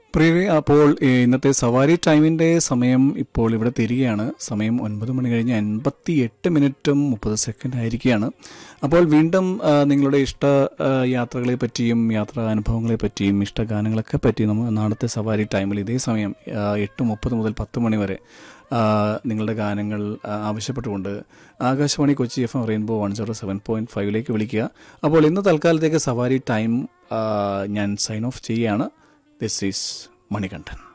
പ്രിയ അപ്പോൾ ഏ, ഇന്നത്തെ സവാരി ടൈമിന്റെ സമയം ഇപ്പോൾ ഇവിടെ തിരികെയാണ് സമയം ഒൻപത് മണി കഴിഞ്ഞ് അൻപത്തി എട്ട് മിനിറ്റും മുപ്പത് സെക്കൻഡ് ആയിരിക്കുകയാണ് അപ്പോൾ വീണ്ടും ആ, നിങ്ങളുടെ ഇഷ്ട ആ, യാത്രകളെ പറ്റിയും യാത്രാ അനുഭവങ്ങളെ പറ്റിയും ഇഷ്ട ഗാനങ്ങളൊക്കെ പറ്റി നമ്മൾ നാളത്തെ സവാരി ടൈമിൽ ഇതേ സമയം ആ, എട്ട് മുപ്പത് മുതൽ പത്ത് മണി വരെ ആ, നിങ്ങളുടെ ഗാനങ്ങൾ ആ, ആവശ്യപ്പെട്ടുകൊണ്ട് Akashvani Kochi F M rainbow one zero seven point ഫൈവിലേക്ക് വിളിക്കുക അപ്പോൾ ഇന്ന് തൽക്കാലത്തേക്ക് സവാരി ടൈം ആ, ഞാൻ സൈൻ ഓഫ് ചെയ്യുകയാണ് ദിസ് ഈസ് മണികണ്ഠൻ